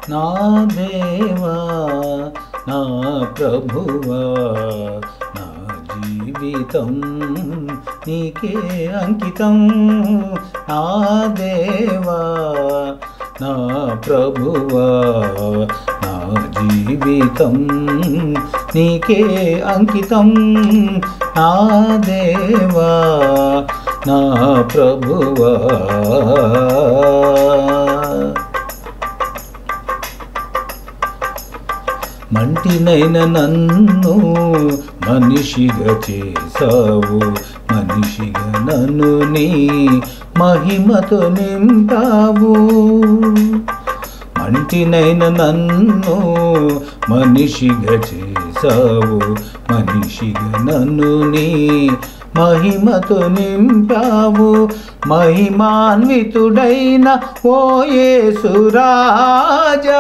నా దేవా నా ప్రభువా నా జీవితం నీకే అంకితం నా దేవా నా ప్రభువా నా జీవితం నీకే అంకితం నా దేవా నా ప్రభువా మంటినైన నన్ను మనిషిగా చేసావు మనిషిగా నన్ను నీ మహిమతో నింపావు మంటినైన నన్ను మనిషిగా చేసావు మనిషిగా నన్ను నీ మహిమతో నింపావు మహిమాన్వితుడైన ఓ యేసురాజా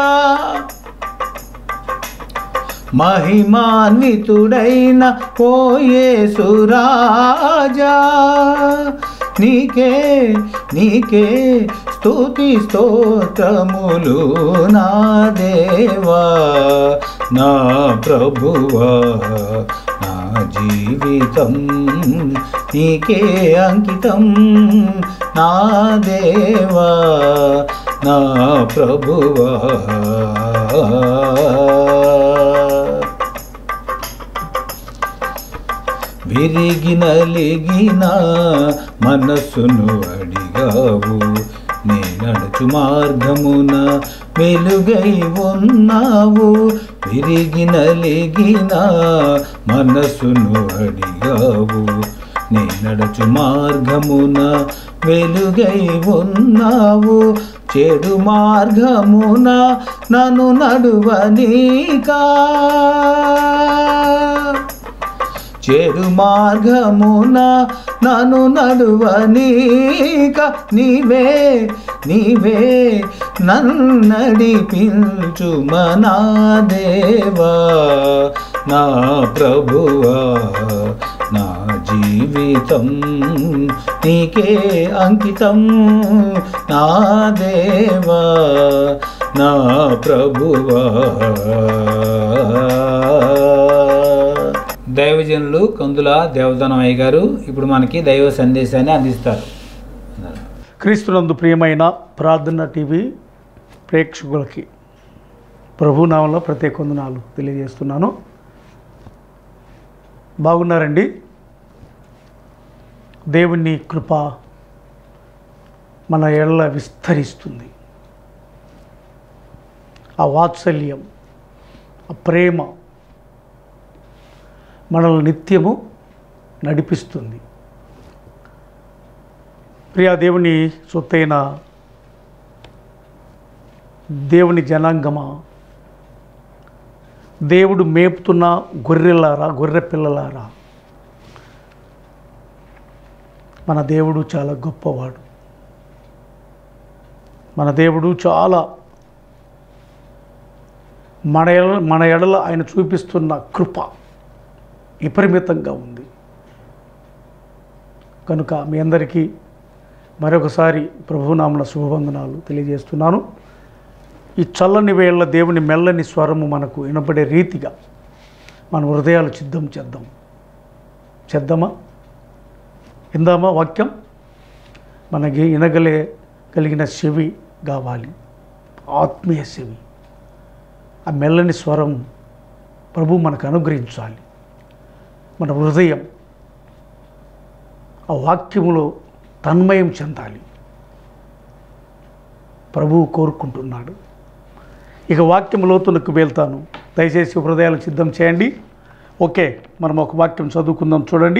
మహిమాన్వితుడైన ఓ యేసురాజా నీకే నీకే స్తుతి స్తోత్రములు నా దేవా నా ప్రభువా నా జీవితం నీకే అంకితం నా దేవా నా ప్రభువా విరిగి నలిగిన మనస్సును అడిగావు నే నడుచు మార్గమున వెలుగై ఉన్నావు విరిగి నలిగిన మనస్సును అడిగావు నే నడుచు మార్గమున వెలుగై ఉన్నావు చెడు మార్గమున నన్ను నడువనీకా చెడు మార్గమున నన్ను నడువనీక నీవే నీవే నన్నడిపించు మనా దేవా నా ప్రభువా నా జీవితం నీకే అంకితం నా దేవా నా ప్రభువా దైవజనులు కందుల దేవదనమయ్య గారు ఇప్పుడు మనకి దైవ సందేశాన్ని అందిస్తారు క్రీస్తునందు ప్రియమైన ప్రార్థన టీవీ ప్రేక్షకులకి ప్రభునామంలో ప్రత్యేక వందనాలు తెలియజేస్తున్నాను బాగున్నారండి దేవుని కృప మన ఎళ్ళ విస్తరిస్తుంది ఆ వాత్సల్యం ఆ ప్రేమ మనల్ని నిత్యము నడిపిస్తుంది ప్రియా దేవుని సొత్తైన దేవుని జనాంగమా దేవుడు మేపుతున్న గొర్రెలారా గొర్రె పిల్లలారా మన దేవుడు చాలా గొప్పవాడు మన దేవుడు చాలా మన ఎడ మన ఎడల ఆయన చూపిస్తున్న కృప విపరీతంగా ఉంది కనుక మీ అందరికీ మరొకసారి ప్రభునామల శుభవందనాలు తెలియజేస్తున్నాను ఈ చల్లని వేళ దేవుని మెల్లని స్వరము మనకు వినపడే రీతిగా మన హృదయాలు సిద్ధం చేద్దాం చేద్దామా ఇందామా వాక్యం మనకి వినగలే కలిగిన చెవి కావాలి ఆత్మీయ చెవి ఆ మెల్లని స్వరం ప్రభు మనకు అనుగ్రహించాలి మన హృదయం ఆ వాక్యములో తన్మయం చెందాలి ప్రభువు కోరుకుంటున్నాడు ఇక వాక్యం లోతులకు వెళ్తాను దయచేసి హృదయాలు సిద్ధం చేయండి ఓకే మనం ఒక వాక్యం చదువుకుందాం చూడండి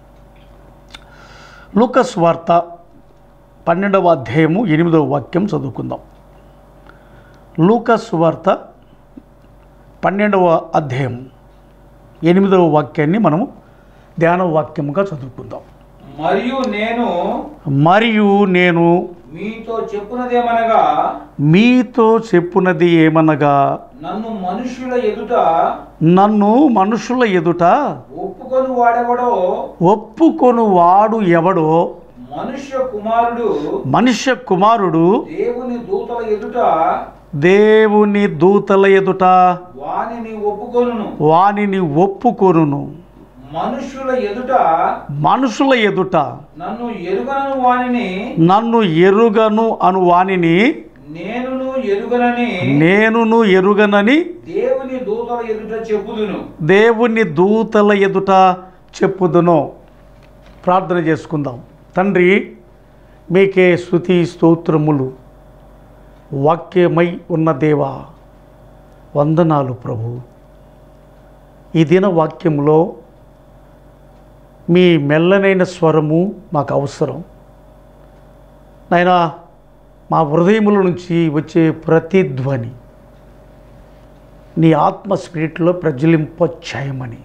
లూకస్ వార్త పన్నెండవ అధ్యాయము ఎనిమిదవ వాక్యం చదువుకుందాం లూకస్ వార్త పన్నెండవ అధ్యాయం ఎనిమిదవ వాక్యాన్ని మనము ధ్యాన వాక్యముగా చదువుకుందాం మరియు నేను మరియు నేను మీతో చెప్పున్నదేమనగా మీతో చెప్పున్నది ఏమనగా నన్ను మనుషుల ఎదుట నన్ను మనుషుల ఎదుట ఒప్పుకొని వాడెవడో ఒప్పుకొను వాడు ఎవడో మనుష్య కుమారుడు మనుష్య కుమారుడు దేవుని దూతల ఎదుట దేవుని దూతల ఎదుట వానిని ఒప్పుకొనును వానిని ఒప్పుకొనును మనుషుల ఎదుట మనుషుల ఎదుట నన్ను ఎరుగను వానిని నన్ను ఎరుగను అను వానిని నేనును ఎరుగనని నేనును ఎరుగనని దేవుని దూతల ఎదుట చెప్పుదును దేవుని దూతల ఎదుట చెప్పుదును ప్రార్థన చేసుకుందాం తండ్రి మీకే స్థుతి స్తోత్రములు వాక్యమై ఉన్న దేవా వందనాలు ప్రభు ఈ దిన వాక్యంలో మీ మెల్లనైన స్వరము మాకు అవసరం నాయనా మా హృదయముల నుంచి వచ్చే ప్రతిధ్వని నీ ఆత్మ స్పిరిట్లో ప్రజ్వలింపచ్చాయమని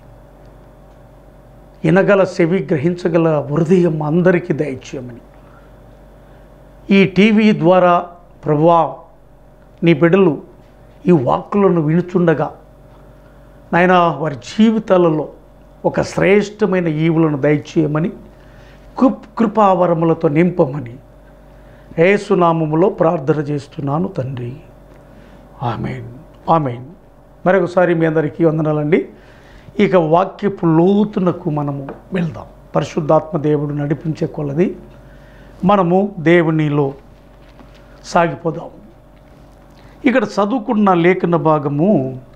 వినగల చెవి గ్రహించగల హృదయం అందరికీ దయచేయమని ఈ టీవీ ద్వారా ప్రభువా నీ బిడ్డలు ఈ వాక్కులను వినుచుండగా నాయన వారి జీవితాలలో ఒక శ్రేష్టమైన ఈవులను దయచేయమని కృప్ కృపావరములతో నింపమని ఏసునామములో ప్రార్థన చేస్తున్నాను తండ్రి ఆమెన్ ఆమెన్ మరొకసారి మీ అందరికీ వందనాలండి ఇక వాక్యపు లోతునకు మనము వెళ్దాం పరిశుద్ధాత్మ దేవుడు నడిపించే కొలది మనము దేవునిలో సాగిపోదాం ఇక్కడ చదువుకున్న లేఖన భాగము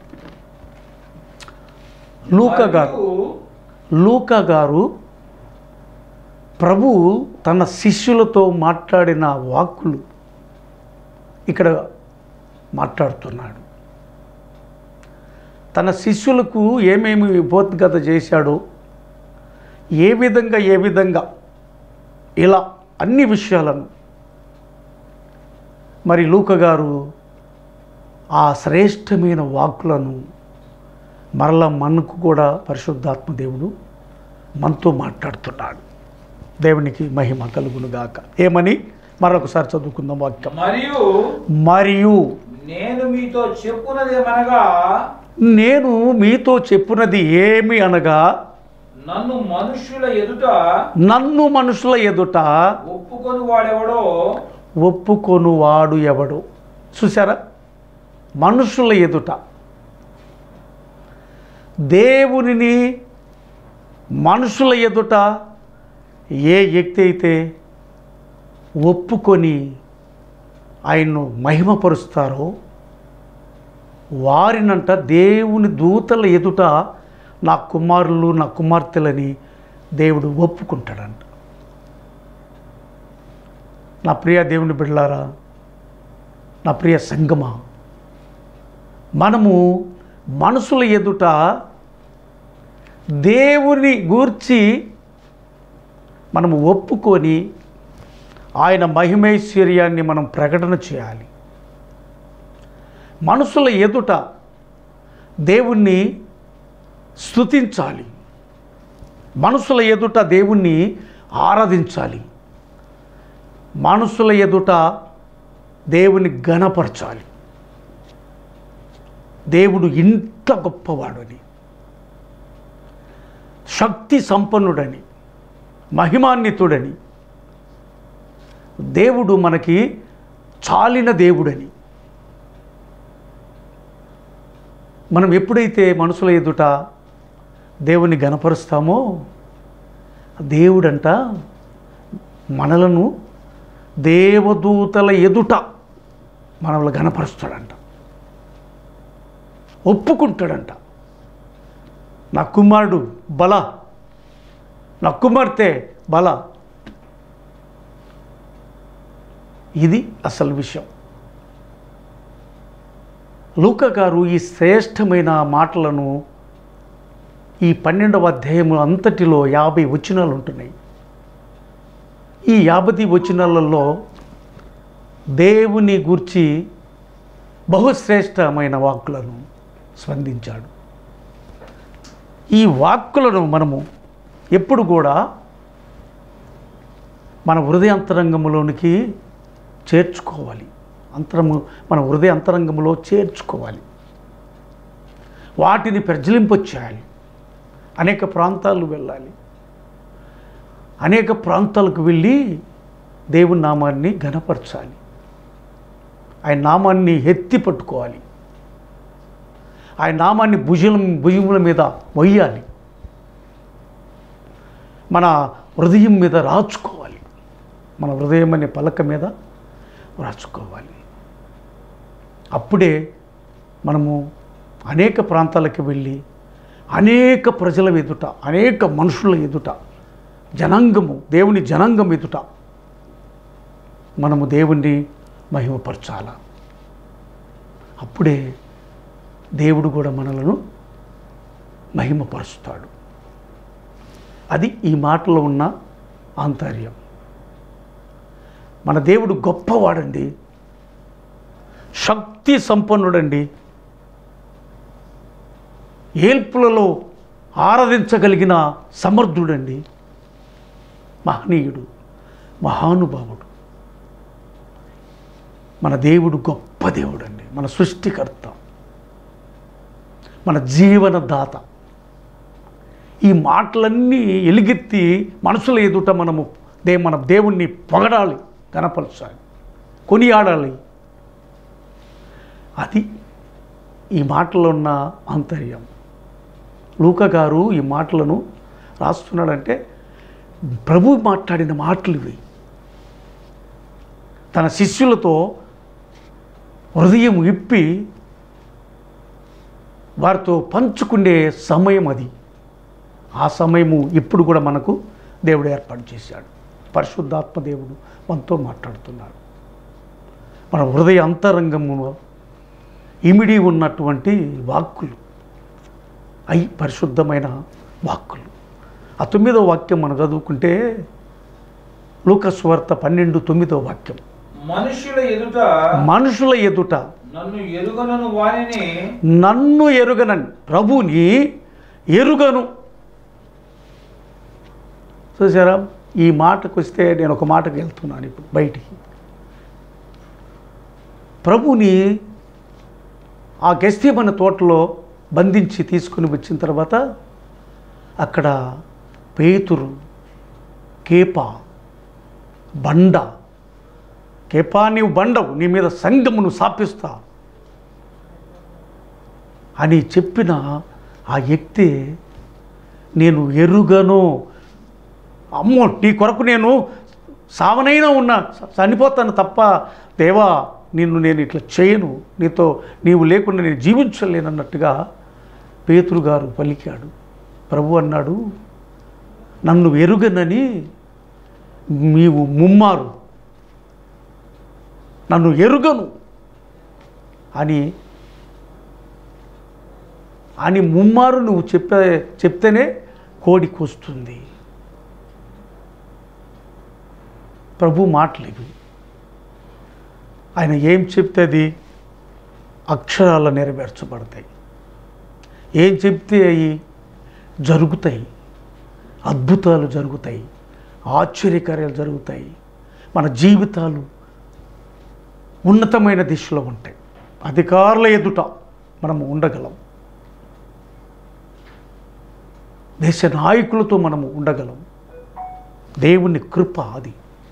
లూకా గారు మరియు లూకా గారు ప్రభు తన శిష్యులతో మాట్లాడిన వాక్కులు ఇక్కడ మాట్లాడుతున్నాడు తన శిష్యులకు ఏమేమి ఉపోద్గత చేశాడో ఏ విధంగా ఏ విధంగా ఇలా అన్ని విషయాలను మరి లూక గారు ఆ శ్రేష్టమైన వాక్కులను మరలా మనకు కూడా పరిశుద్ధాత్మ దేవుడు మనతో మాట్లాడుతున్నాడు దేవునికి మహిమ కలుగును గాక ఏమని మరొకసారి చదువుకుందాం వాక్యం మరియు మరియు నేను మీతో చెప్పున్నదేమనగా నేను మీతో చెప్పున్నది ఏమి అనగా నన్ను మనుష్యుల ఎదుట నన్ను మనుషుల ఎదుట ఒప్పుకొని వాడెవడో ఒప్పుకొను వాడు ఎవడు చూసారా మనుషుల ఎదుట దేవునిని మనుషుల ఎదుట ఏ వ్యక్తి అయితే ఒప్పుకొని ఆయన్ను మహిమపరుస్తారో వారినంట దేవుని దూతల ఎదుట నా కుమారులు నా కుమార్తెలని దేవుడు ఒప్పుకుంటాడంట నా ప్రియ దేవుని బిడ్డలారా నా ప్రియ సంగమా మనము మనసుల ఎదుట దేవుని గూర్చి మనము ఒప్పుకొని ఆయన మహిమైశ్వర్యాన్ని మనం ప్రకటన చేయాలి మనసుల ఎదుట దేవుణ్ణి స్తుతించాలి మనసుల ఎదుట దేవుణ్ణి ఆరాధించాలి మనసుల ఎదుట దేవుని గణపరచాలి దేవుడు ఇంత గొప్పవాడని శక్తి సంపన్నుడని మహిమాన్వితుడని దేవుడు మనకి చాలిన దేవుడని మనం ఎప్పుడైతే మనసుల ఎదుట దేవుని గణపరుస్తామో దేవుడంట మనలను దేవదూతల ఎదుట మనల్ని గణపరుస్తాడంట ఒప్పుకుంటాడంట నా కుమారుడు బల నా కుమార్తె బల ఇది అసలు విషయం లూక గారు ఈ శ్రేష్టమైన మాటలను ఈ పన్నెండవ అధ్యాయము అంతటిలో యాభై వచనాలు ఉంటున్నాయి ఈ యాభై వచనాలలో దేవుని గూర్చి బహుశ్రేష్టమైన వాక్కులను స్పందించాడు ఈ వాక్కులను మనము ఎప్పుడు కూడా మన హృదయ అంతరంగంలోనికి చేర్చుకోవాలి అంతరము మన హృదయ అంతరంగంలో చేర్చుకోవాలి వాటిని ప్రజ్వలింపచేయాలి అనేక ప్రాంతాలు వెళ్ళాలి అనేక ప్రాంతాలకు వెళ్ళి దేవుని నామాన్ని ఘనపరచాలి ఆయన నామాన్ని ఎత్తి పట్టుకోవాలి ఆయన నామాన్ని భుజం భుజముల మీద మొయ్యాలి మన హృదయం మీద రాచుకోవాలి మన హృదయం అనే పలక మీద రాచుకోవాలి అప్పుడే మనము అనేక ప్రాంతాలకు వెళ్ళి అనేక ప్రజల ఎదుట అనేక మనుషుల ఎదుట జనాంగము దేవుని జనాంగం ఎదుట మనము దేవుణ్ణి మహిమపరచాల అప్పుడే దేవుడు కూడా మనలను మహిమపరుస్తాడు అది ఈ మాటలో ఉన్న ఆంతర్యం మన దేవుడు గొప్పవాడండి శక్తి సంపన్నుడండి ఏల్పులలో ఆరాధించగలిగిన సమర్థుడండి మహనీయుడు మహానుభావుడు మన దేవుడు గొప్ప దేవుడు అండి మన సృష్టికర్త మన జీవనదాత ఈ మాటలన్నీ ఎలుగెత్తి మనసుల ఎదుట మనము దే మన దేవుణ్ణి పొగడాలి కనపరచాలి కొనియాడాలి అది ఈ మాటలో ఉన్న ఆంతర్యం లూక గారు ఈ మాటలను రాస్తున్నాడంటే ప్రభు మాట్లాడిన మాటలు ఇవి తన శిష్యులతో హృదయం ఇప్పి వారితో పంచుకునే సమయం అది ఆ సమయము ఇప్పుడు కూడా మనకు దేవుడు ఏర్పాటు చేశాడు పరిశుద్ధాత్మ దేవుడు మనతో మాట్లాడుతున్నాడు మన హృదయ అంతరంగములో ఇమిడి ఉన్నటువంటి వాక్కులు అయి పరిశుద్ధమైన వాక్కులు ఆ తొమ్మిదో వాక్యం మనం చదువుకుంటే లూకస్వార్త పన్నెండు తొమ్మిదో వాక్యం మనుషుల ఎదుట మనుషుల ఎదుట నన్ను ఎరుగనను వారిని నన్ను ఎరుగనని ప్రభుని ఎరుగను చూసారా ఈ మాటకు వస్తే నేను ఒక మాటకు వెళ్తున్నాను ఇప్పుడు బయటికి ప్రభుని ఆ గెస్తీమన తోటలో బంధించి తీసుకుని వచ్చిన తర్వాత అక్కడ పేతురు కేప బండ కేపా నీవు బండవు నీ మీద సంగమును సాపిస్తా అని చెప్పిన ఆ వ్యక్తి నేను ఎరుగను అమ్మో నీ కొరకు నేను సావనైనా ఉన్నా చనిపోతాను తప్ప దేవా నిన్ను నేను ఇట్లా చేయను నీతో నీవు లేకుండా నేను జీవించలేనన్నట్టుగా పేతురు గారు పలికాడు ప్రభు అన్నాడు నన్ను ఎరుగనని నీవు ముమ్మారు నన్ను ఎరుగను అని అని ముమ్మారు నువ్వు చెప్పే చెప్తేనే కోడి కూస్తుంది ప్రభు మాటలు ఇవి ఆయన ఏం చెప్తే అది అక్షరాలు నెరవేర్చబడతాయి ఏం చెప్తే అవి జరుగుతాయి అద్భుతాలు జరుగుతాయి ఆశ్చర్యకార్యాలు జరుగుతాయి మన జీవితాలు ఉన్నతమైన దిశలో ఉంటాయి అధికారుల ఎదుట మనము ఉండగలం దేశ నాయకులతో మనము ఉండగలం దేవుని కృప అది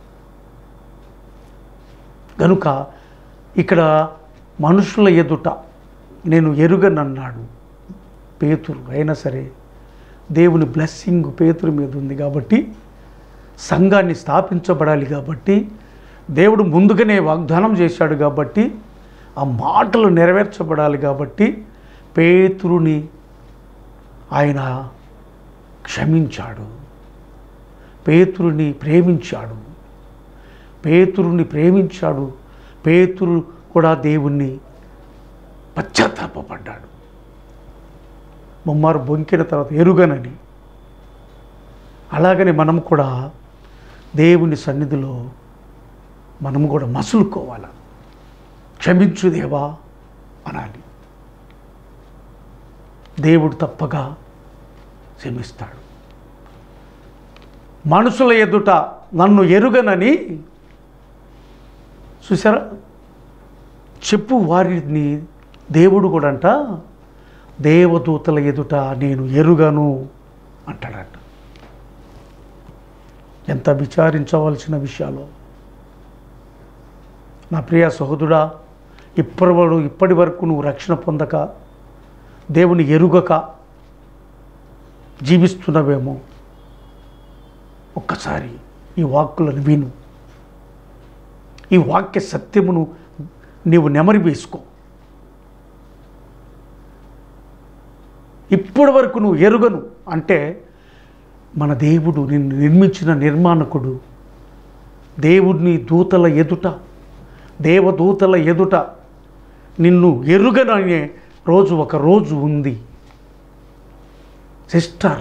గనుక ఇక్కడ మనుషుల ఎదుట నేను ఎరుగనన్నాడు పేతురు అయినా సరే దేవుని బ్లెస్సింగ్ పేతురు మీద ఉంది కాబట్టి సంఘాన్ని స్థాపించబడాలి కాబట్టి దేవుడు ముందుగానే వాగ్దానం చేశాడు కాబట్టి ఆ మాటలు నెరవేర్చబడాలి కాబట్టి పేతురుని ఆయన క్షమించాడు పేతురుని ప్రేమించాడు పేతురుని ప్రేమించాడు పేతురు కూడా దేవుణ్ణి పశ్చాత్తాపడ్డాడు ముమ్మారు బొంకిన తర్వాత ఎరుగనని అలాగని మనం కూడా దేవుని సన్నిధిలో మనము కూడా మసులుకోవాలి క్షమించు దేవా అనాలి దేవుడు తప్పగా క్షమిస్తాడు మనుషుల ఎదుట నన్ను ఎరుగనని చూసారా చెప్పు వారిని దేవుడు కూడా అంట దేవదూతల ఎదుట నేను ఎరుగను అంటాడట ఎంత విచారించవలసిన విషయాలు నా ప్రియ సహోదరుడా ఇప్పటి వరకు ఇప్పటి వరకు నువ్వు రక్షణ పొందక దేవుని ఎరుగక జీవిస్తున్నవేమో ఒక్కసారి ఈ వాక్కులను విను ఈ వాక్య సత్యమును నీవు నెమరి వేసుకో ఇప్పటి వరకు నువ్వు ఎరుగను అంటే మన దేవుడు నిన్ను నిర్మించిన నిర్మాణకుడు దేవుడిని దూతల ఎదుట దేవదూతల ఎదుట నిన్ను ఎరుగననే రోజు ఒక రోజు ఉంది సిస్టర్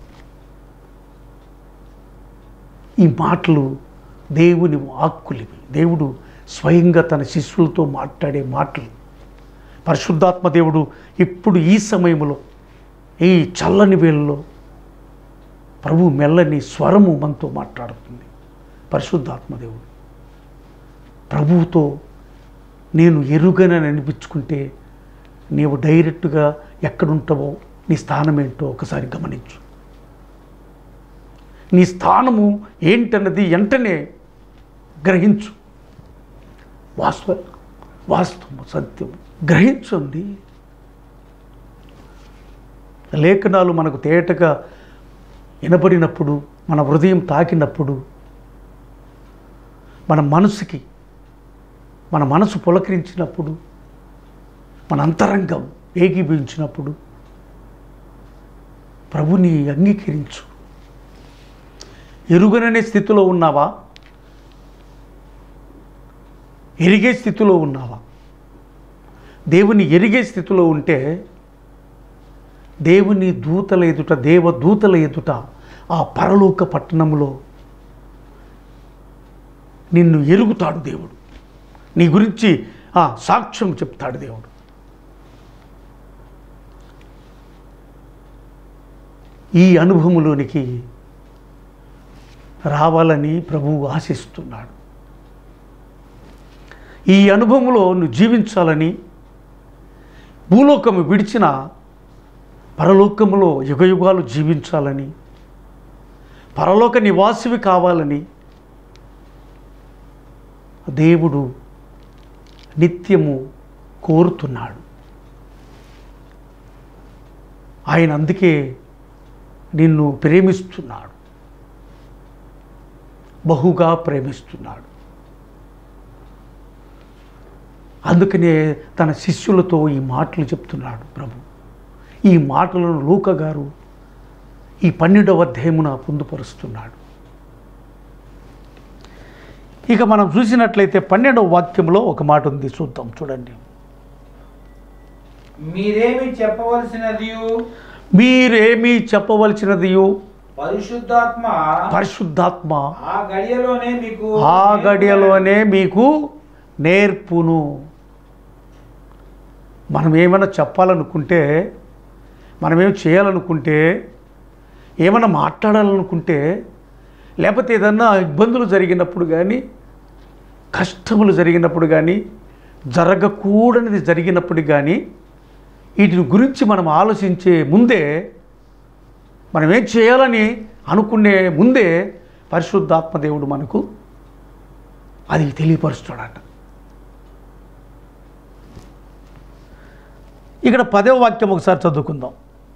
ఈ మాటలు దేవుని వాక్కులివి దేవుడు స్వయంగా తన శిష్యులతో మాట్లాడే మాటలు పరిశుద్ధాత్మ దేవుడు ఇప్పుడు ఈ సమయంలో ఈ చల్లని వేళలో ప్రభు మెల్లని స్వరము మనతో మాట్లాడుతుంది పరిశుద్ధాత్మ దేవుడు ప్రభువుతో నేను ఎరుగనని అనిపించుకుంటే నీవు డైరెక్ట్గా ఎక్కడుంటావో నీ స్థానం ఏంటో ఒకసారి గమనించు నీ స్థానము ఏంటన్నది వెంటనే గ్రహించు వాస్తవ వాస్తవం సత్యం గ్రహించండి లేఖనాలు మనకు తేటగా వినబడినప్పుడు మన హృదయం తాకినప్పుడు మన మనసుకి మన మనసు పులకరించినప్పుడు మన అంతరంగం ఏకీభవించినప్పుడు ప్రభుని అంగీకరించు ఎరుగననే స్థితిలో ఉన్నావా ఎరిగే స్థితిలో ఉన్నావా దేవుని ఎరిగే స్థితిలో ఉంటే దేవుని దూతల ఎదుట దేవదూతల ఎదుట ఆ పరలోక పట్టణంలో నిన్ను ఎరుగుతాడు దేవుడు నీ గురించి ఆ సాక్ష్యం చెప్తాడు దేవుడు ఈ అనుభవంలోనికి రావాలని ప్రభువు ఆశిస్తున్నాడు ఈ అనుభవంలో నువ్వు జీవించాలని భూలోకము విడిచిన పరలోకములో యుగయుగాలు జీవించాలని పరలోక నివాసివి కావాలని దేవుడు నిత్యము కోరుతున్నాడు ఆయన అందుకే నిన్ను ప్రేమిస్తున్నాడు బహుగా ప్రేమిస్తున్నాడు అందుకనే తన శిష్యులతో ఈ మాటలు చెప్తున్నాడు ప్రభు ఈ మాటలను లూక గారు ఈ పన్నెండవ అధ్యాయమున పొందుపరుస్తున్నాడు ఇక మనం చూసినట్లయితే పన్నెండవ వాక్యంలో ఒక మాట ఉంది చూద్దాం చూడండి మీరేమి చెప్పవలసినది మీరేమీ చెప్పవలసినది పరిశుద్ధాత్మ పరిశుద్ధాత్మ ఆ గడియలోనే మీకు ఆ గడియలోనే మీకు నేర్పును మనం ఏమైనా చెప్పాలనుకుంటే మనం ఏం చేయాలనుకుంటే ఏమైనా మాట్లాడాలనుకుంటే లేకపోతే ఏదన్నా ఇబ్బందులు జరిగినప్పుడు కానీ కష్టములు జరిగినప్పుడు కానీ జరగకూడనిది జరిగినప్పుడు కానీ వీటిని గురించి మనం ఆలోచించే ముందే మనం ఏం చేయాలని అనుకునే ముందే పరిశుద్ధాత్మ దేవుడు మనకు అది తెలియపరుస్తాడట ఇక్కడ పదవ వాక్యం ఒకసారి చదువుకుందాం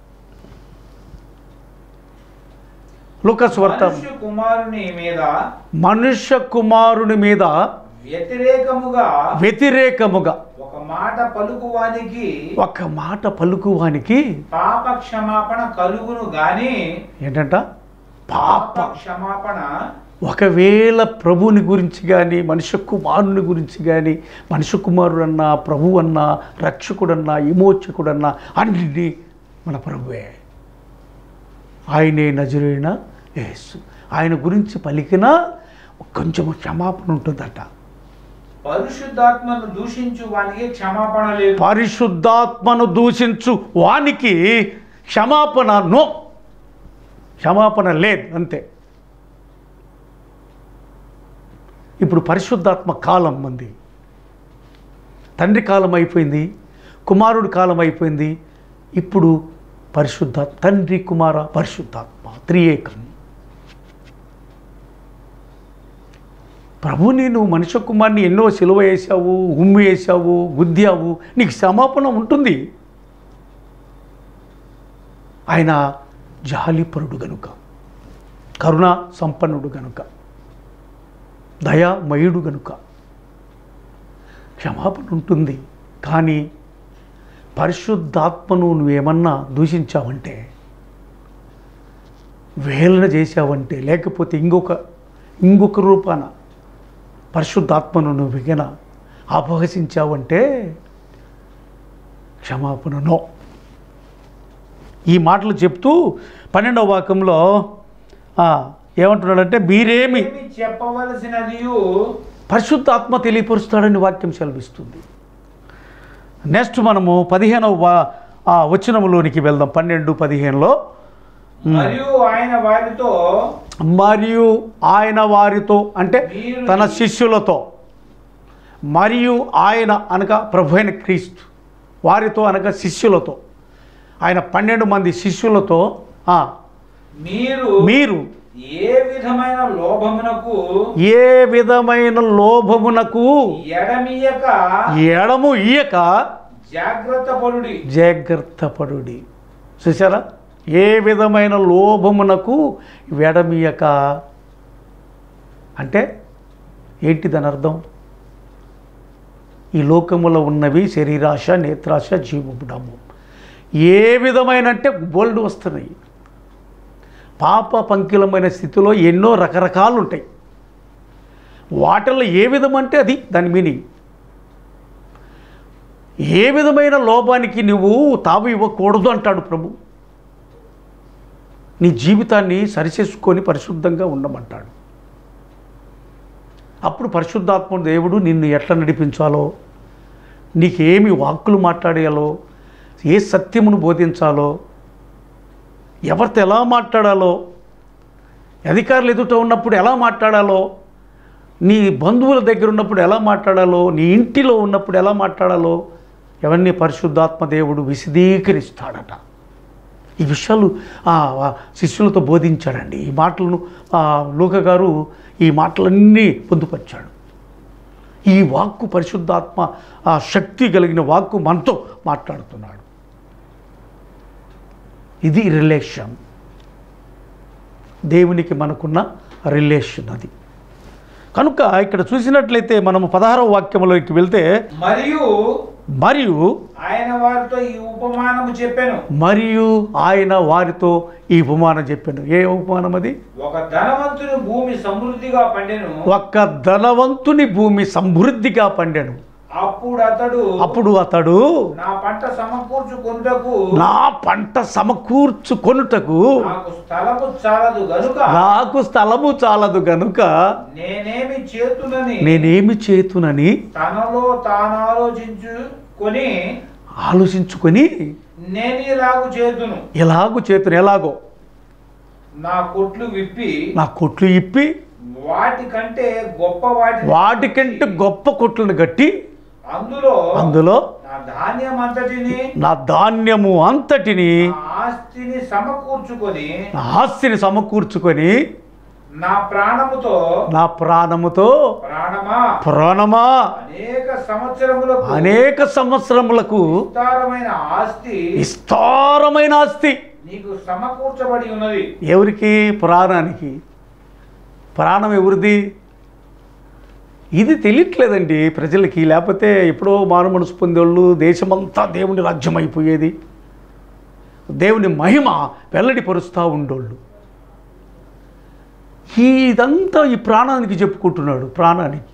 లూకస్ వార్త మనుష్య కుమారుని మీద మనుష్య కుమారుని మీద వ్యతిరేకముగా వ్యతిరేకముగా ఒక మాట పలుకువానికి ఒక మాట పలుకువానికి పాప క్షమాపణ కలుగును గాని ఏంటంట పాప పాప క్షమాపణ ఒకవేళ ప్రభుని గురించి కానీ మనుష్య కుమారుని గురించి కానీ మనుష్య కుమారుడన్నా ప్రభు అన్నా రక్షకుడన్నా విమోచకుడన్నా అన్నిటినీ మన ప్రభువే ఆయనే నజరైన యేసు ఆయన గురించి పలికిన కొంచెం క్షమాపణ ఉంటుందట పరిశుద్ధాత్మను దూషించు వానికి క్షమాపణ లేదు పరిశుద్ధాత్మను దూషించు వానికి క్షమాపణ నో క్షమాపణ లేదు అంతే ఇప్పుడు పరిశుద్ధాత్మ కాలం మంది తండ్రి కాలం అయిపోయింది కుమారుడి కాలం అయిపోయింది ఇప్పుడు పరిశుద్ధ తండ్రి కుమార పరిశుద్ధాత్మ త్రియేకం ప్రభుని నువ్వు మనుష్య కుమార్ని ఎన్నో సిలువ వేసావు ఉమ్మి వేసావు గుద్దావు నీకు క్షమాపణ ఉంటుంది ఆయన జాలిపరుడు గనుక కరుణ సంపన్నుడు గనుక దయామయుడు గనుక క్షమాపణ ఉంటుంది కానీ పరిశుద్ధాత్మను నువ్వేమన్నా దూషించావంటే వేలన చేశావంటే లేకపోతే ఇంకొక ఇంకొక రూపాన పరిశుద్ధాత్మను నువ్వు విగన అపహసించావంటే క్షమాపణనో ఈ మాటలు చెప్తూ పన్నెండవ వాక్యంలో ఆ, ఏమంటున్నాడంటే మీరేమి ఏమి చెప్పవలసినది పరిశుద్ధాత్మ తెలియపరుస్తాడని వాక్యం సెలవిస్తుంది నెక్స్ట్ మనము పదిహేనవ వా- ఆ వచనములోనికి వెళ్దాం పన్నెండు పదిహేనులో మరియు ఆయన వారితో మరియు ఆయన వారితో అంటే మీరు తన శిష్యులతో మరియు ఆయన అనగా ప్రభు అయిన క్రీస్తు వారితో అనగా శిష్యులతో ఆయన పన్నెండు మంది శిష్యులతో ఆ, మీరు మీరు ఏ విధమైన లోభమునకు ఏ విధమైన లోభమునకు ఎడమియక ఎడము ఇయ్యక జాగ్రత్త పడుడి జాగ్రత్త పడుడి చూసారా ఏ విధమైన లోభమునకు వెడమియక అంటే ఏంటి దాని అర్థం ఈ లోకములో ఉన్నవి శరీరాశ నేత్రాశ జీవముడము ఏ విధమైన అంటే బోల్డ్ వస్తున్నాయి పాప పంకిలమైన స్థితిలో ఎన్నో రకరకాలు ఉంటాయి వాటిల్లో ఏ విధం అంటే అది దాని మీనింగ్ ఏ విధమైన లోపానికి నువ్వు తావు ఇవ్వకూడదు అంటాడు ప్రభు నీ జీవితాన్ని సరిచేసుకొని పరిశుద్ధంగా ఉండమంటాడు అప్పుడు పరిశుద్ధాత్మ దేవుడు నిన్ను ఎట్లా నడిపించాలో నీకేమి వాక్కులు మాట్లాడేయాలో ఏ సత్యమును బోధించాలో ఎవరితో ఎలా మాట్లాడాలో అధికారులు ఎదుట ఉన్నప్పుడు ఎలా మాట్లాడాలో నీ బంధువుల దగ్గర ఉన్నప్పుడు ఎలా మాట్లాడాలో నీ ఇంటిలో ఉన్నప్పుడు ఎలా మాట్లాడాలో ఎవరిని పరిశుద్ధాత్మ దేవుడు విశదీకరిస్తాడట ఈ విషయాలు ఆ, ఆ శిష్యులతో బోధించాడండి ఈ మాటలను ఆ, లూక గారు ఈ మాటలన్నీ పొందుపరిచాడు ఈ వాక్కు పరిశుద్ధాత్మ ఆ శక్తి కలిగిన వాక్కు మనతో మాట్లాడుతున్నాడు ఇది రిలేషన్ దేవునికి మనకున్న రిలేషన్ అది కనుక ఇక్కడ చూసినట్లయితే మనము పదహారవ వాక్యంలోకి వెళ్తే మరియు మరియు ఆయన వారితో ఈ ఉపమానము చెప్పాను మరియు ఆయన వారితో ఈ ఉపమానం చెప్పాను ఏ ఉపమానం అది ఒక ధనవంతుని భూమి సమృద్ధిగా పండెను ఒక్క ధనవంతుని భూమి సమృద్ధిగా పండాను అప్పుడు అతడు అప్పుడు అతడు నా పంట సమకూర్చుకొనుటకు నా పంట సమకూర్చుకొనుటకు నాకు స్థలము చాలదు గనుక నాకు స్థలము చాలదు గనుక నేనేమి చేతునని నేనేమి చేతునని తనలో తాను ఆలోచించుకొని ఆలోచించుకొని నేను ఇలాగు చేతును ఎలాగూ చేతును ఎలాగో నా కొట్లు విప్పి నా కొట్లు ఇప్పి వాటికంటే గొప్ప వాటి వాటికంటే గొప్ప కొట్లను కట్టి అందులో అందులో నా ధాన్యం అంతటిని నా ధాన్యము అంతటిని నా ఆస్తిని సమకూర్చుకొని నా ఆస్తిని సమకూర్చుకొని నా ప్రాణముతో నా ప్రాణముతో ప్రాణమా ప్రాణమా అనేక సంవత్సరములకు అనేక సంవత్సరములకు విస్తారమైన ఆస్తి విస్తారమైన ఆస్తి నీకు సమకూర్చబడి ఉన్నది ఎవరికి ప్రాణానికి ప్రాణం ఎవరిది ఇది తెలియట్లేదండి ప్రజలకి లేకపోతే ఎప్పుడో మారు మనసు పొందేవాళ్ళు దేశమంతా దేవుని రాజ్యం అయిపోయేది దేవుని మహిమ వెల్లడిపరుస్తూ ఉండోళ్ళు ఈ ఇదంతా ఈ ప్రాణానికి చెప్పుకుంటున్నాడు ప్రాణానికి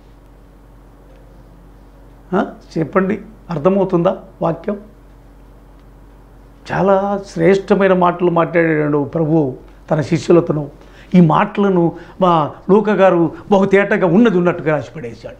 ఆ? చెప్పండి అర్థమవుతుందా వాక్యం చాలా శ్రేష్టమైన మాటలు మాట్లాడాడు ప్రభువు తన శిష్యులతోను ఈ మాటలను మా లూక గారు బహుతేటగా ఉన్నది ఉన్నట్టుగా రాసిపడేశాడు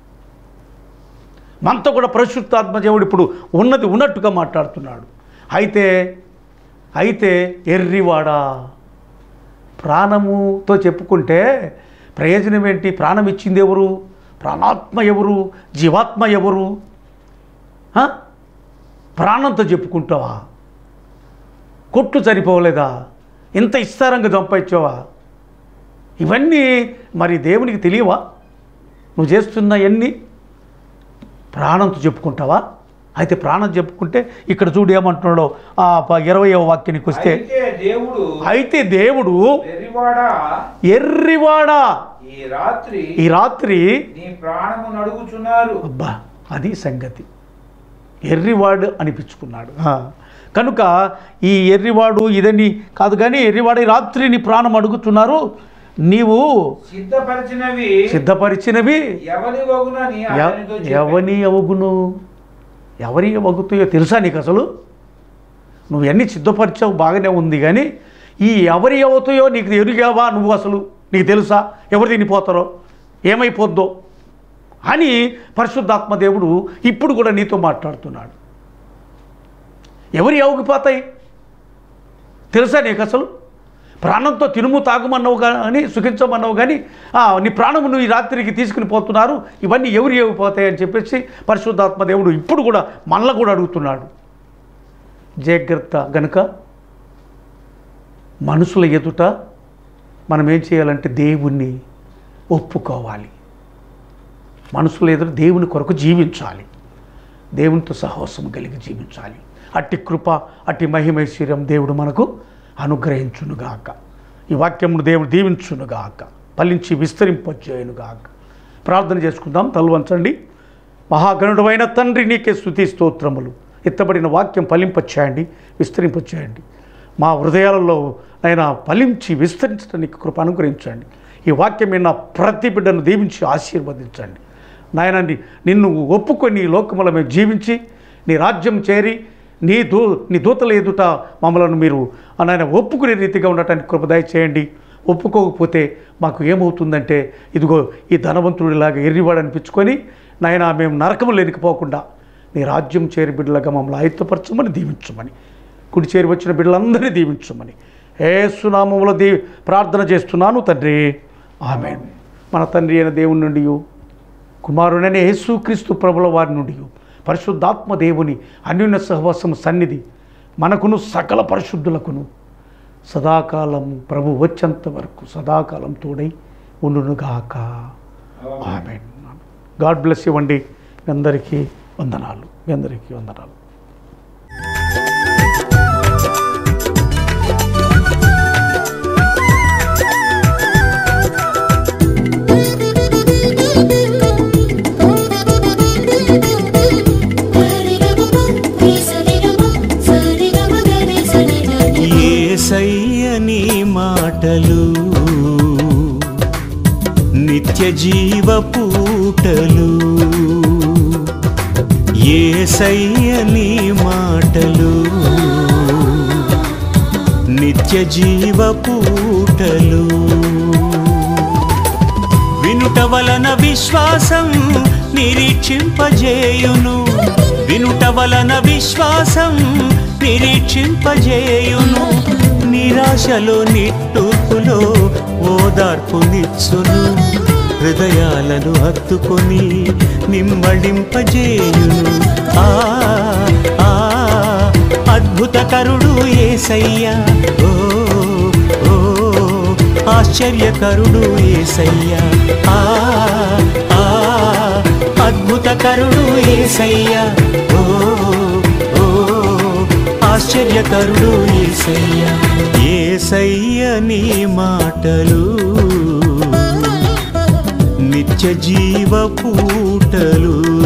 మనతో కూడా పరిశుద్ధాత్మ దేవుడు ఇప్పుడు ఉన్నది ఉన్నట్టుగా మాట్లాడుతున్నాడు అయితే అయితే ఎర్రివాడా ప్రాణముతో చెప్పుకుంటే ప్రయోజనం ఏంటి ప్రాణం ఇచ్చింది ఎవరు ప్రాణాత్మ ఎవరు జీవాత్మ ఎవరు ఆ? ప్రాణంతో చెప్పుకుంటావా కొట్లు సరిపోలేదా ఇంత ఇస్తారంగా సంపాదించావా ఇవన్నీ మరి దేవునికి తెలియవా నువ్వు చేస్తున్న ఎన్ని ప్రాణంతో చెప్పుకుంటావా అయితే ప్రాణం చెప్పుకుంటే ఇక్కడ చూడు ఏమంటున్నాడో ఆ ప- ఇరవయవ వాక్యానికి వస్తే అయితే దేవుడు అయితే దేవుడు వెర్రివాడా ఎర్రివాడా ఈ రాత్రి ఈ రాత్రి నీ ప్రాణము నడుగుచున్నారు అబ్బా అది సంగతి ఎర్రివాడు అనిపించుకున్నాడు ఆ, కనుక ఈ ఎర్రివాడు ఇదని కాదు కానీ ఎర్రివాడు ఈ రాత్రి నీ ప్రాణం అడుగుతున్నారు నీవు సిద్ధపరిచినవి సిద్ధపరిచినవి ఎవరి వగునని ఎవ- అతనితో చెప్పాను. ఎవని అవగును ఎవరి అవగుతాయో తెలుసా నీకు అసలు నువ్వు ఎన్ని సిద్ధపరిచావు బాగానే ఉంది కానీ ఈ ఎవరి అవుతాయో నీకు ఎరిగావా నువ్వు అసలు నీకు తెలుసా ఎవరు తినిపోతారో ఏమైపోద్దో అని పరిశుద్ధాత్మ దేవుడు ఇప్పుడు కూడా నీతో మాట్లాడుతున్నాడు ఎవరి అవగిపోతాయి తెలుసా నీకు అసలు ప్రాణంతో తినుము తాగుమన్నావు కానీ సుఖించమన్నావు కానీ ఆ, నీ ప్రాణము నువ్వు ఈ రాత్రికి తీసుకుని పోతున్నారు ఇవన్నీ ఎవరు ఏమైపోతాయి అని చెప్పేసి పరిశుద్ధాత్మ దేవుడు ఇప్పుడు కూడా మనల్ని కూడా అడుగుతున్నాడు జాగ్రత్త గనుక మనుషుల ఎదుట మనం ఏం చేయాలంటే దేవుణ్ణి ఒప్పుకోవాలి మనుషుల ఎదుట దేవుని కొరకు జీవించాలి దేవునితో సహవాసం కలిగి జీవించాలి అట్టి కృప అట్టి మహిమైశ్వర్యం దేవుడు మనకు అనుగ్రహించునుగాక ఈ వాక్యమును దేవుడు దీవించునుగాక ఫలించి విస్తరింపజేయునుగాక ప్రార్థన చేసుకుందాం తలవంచండి మహాగణుడైన తండ్రి నీకే స్థుతి స్తోత్రములు ఎత్తబడిన వాక్యం ఫలింపచేయండి విస్తరింపచేయండి మా హృదయాలలో ఆయన ఫలించి విస్తరించడానికి కృప అనుగ్రహించండి ఈ వాక్యం విన్న ప్రతి బిడ్డను దీవించి ఆశీర్వదించండి నాయన ని- నిన్ను ఒప్పుకొని ఈ లోకముల మేము జీవించి నీ రాజ్యం చేరి నీ దూ నీ దూతల ఎదుట మమ్మల్ని మీరు నాయన ఒప్పుకునే రీతిగా ఉండటానికి కృప దయచేయండి ఒప్పుకోకపోతే మాకు ఏమవుతుందంటే ఇదిగో ఈ ధనవంతుడిలాగా ఎర్రివాడు అనిపించుకొని నాయన మేము నరకము లేనికపోకుండా నీ రాజ్యం చేరి బిడ్డలుగా మమ్మల్ని ఆయుత్తపరచమని దీవించమని కుడి చేరి వచ్చిన బిడ్డలందరినీ దీవించమని ఏసునామంలో దీ ప్రార్థన చేస్తున్నాను తండ్రి ఆమె మన తండ్రి అయిన దేవుని నుండి కుమారుడైన యేసుక్రీస్తు ప్రభుల వారి నుండి పరిశుద్ధాత్మ దేవుని అన్యున్న సహవాసం సన్నిధి మనకును సకల పరిశుద్ధులకును సదాకాలం ప్రభు వచ్చేంత వరకు సదాకాలం తోడై ఉండునుగాక ఆమె గాడ్ బ్లెస్ ఇవ్వండి మీ అందరికీ వందనాలు మీ అందరికీ వందనాలు ఏసయ్య నీ మాటలు నిత్య జీవ పూటలు ఏసయ్య నీ మాటలు నిత్య జీవ పూటలు వినుట వలన విశ్వాసం నిరీక్షింపజేయును వినుట వలన విశ్వాసం నిరీక్షింపజేయును నిరాశలో నిట్టూర్పులో ఓదార్పునిచ్చును హృదయాలను హత్తుకొని నిమ్మడింపజేయును ఆ ఆ అద్భుతకరుడు ఏసయ్యా ఓ ఓ ఆశ్చర్యకరుడు ఏసయ్యా ఆ ఆ అద్భుతకరుడు ఏసయ్యా ఓ ఓ ఆశ్చర్యకరుడు ఏసయ్యా ఏసయ్య నీ మాటలు నిత్య జీవ పూటలు